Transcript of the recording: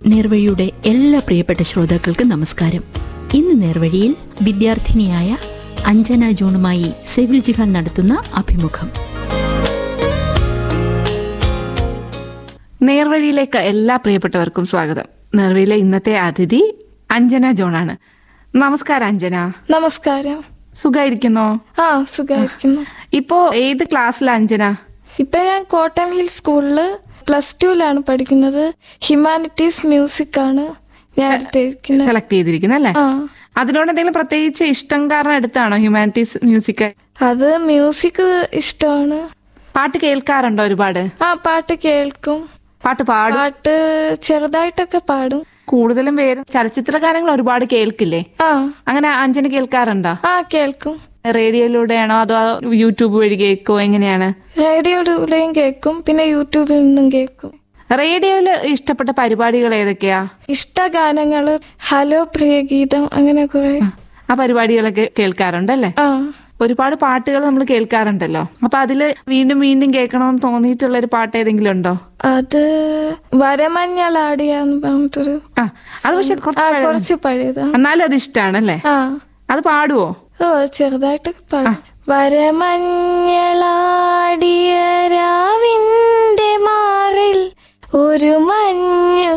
നേർവഴിയുടെ എല്ലാ പ്രിയപ്പെട്ട ശ്രോതാക്കൾക്കും നമസ്കാരം ഇന്ന് നേർവഴിയിൽ വിദ്യാർത്ഥിനിയായ അഞ്ജന ജോണുമായി സെവിൽ ജിഹാൻ നടത്തുന്ന അഭിമുഖം നേർവഴിയിലേക്ക് എല്ലാ പ്രിയപ്പെട്ടവർക്കും സ്വാഗതം നേർവഴിയിലെ ഇന്നത്തെ അതിഥി അഞ്ജന ജോണാണ് നമസ്കാരം അഞ്ജന നമസ്കാരം സുഖായിരിക്കുന്നോ ആ സുഖമായിരിക്കുന്നു ഇപ്പോ ഏത് ക്ലാസ്സിലാ അഞ്ജന ഇപ്പൊ ഞാൻ കോട്ടൺ ഹിൽ സ്കൂളില് പ്ലസ് ടുവിലാണ് പഠിക്കുന്നത് ഹ്യൂമാനിറ്റീസ് മ്യൂസിക് ആണ് ഞാൻ എടുത്തിരിക്കുന്നത് സെലക്ട് ചെയ്തിരിക്കുന്നത് അല്ലേ ആ അതിനോട് എന്തെങ്കിലും പ്രത്യേകിച്ച് ഇഷ്ടം കാരണം എടുത്താണോ ഹ്യൂമാനിറ്റീസ് മ്യൂസിക് അത് മ്യൂസിക് ഇഷ്ടമാണ് പാട്ട് കേൾക്കാറുണ്ടോ ഒരുപാട് ആ പാട്ട് കേൾക്കും പാട്ട് പാടും പാട്ട് ചെറുതായിട്ടൊക്കെ പാടും കൂടുതലും പേര് ചലച്ചിത്ര ഗാനങ്ങൾ ഒരുപാട് കേൾക്കില്ലേ ആ അങ്ങനെ അഞ്ജന കേൾക്കാറുണ്ടോ ആ കേൾക്കും റേഡിയോയിലൂടെയാണോ അതോ യൂട്യൂബ് വഴി കേൾക്കോ എങ്ങനെയാണ് റേഡിയോയിലൂടെയും കേൾക്കും പിന്നെ യൂട്യൂബിൽ നിന്നും കേൾക്കും റേഡിയോയില് ഇഷ്ടപ്പെട്ട പരിപാടികൾ ഏതൊക്കെയാ ഇഷ്ട ഗാനങ്ങള് ഹലോ പ്രിയഗീതം അങ്ങനെ കുറെ ആ പരിപാടികളൊക്കെ കേൾക്കാറുണ്ടല്ലേ ആ ഒരുപാട് പാട്ടുകൾ നമ്മൾ കേൾക്കാറുണ്ടല്ലോ അപ്പൊ അതില് വീണ്ടും വീണ്ടും കേൾക്കണമെന്ന് തോന്നിയിട്ടുള്ള ഒരു പാട്ട് ഏതെങ്കിലും ഉണ്ടോ അത് വരമഞ്ഞളാടിയാന്ന് പറഞ്ഞിട്ടൊരു ആ അത് പക്ഷെ ആ കുറച്ച് പഴയ- കുറച്ച് പഴയതാ എന്നാലും അത് ഇഷ്ടാണല്ലേ ആ അത് പാടുവോ ഓ ചെറുതായിട്ടൊക്കെ പാടും വരമഞ്ഞളാടിയ രാവിന്റെ മാറിൽ ഒരു മഞ്ഞു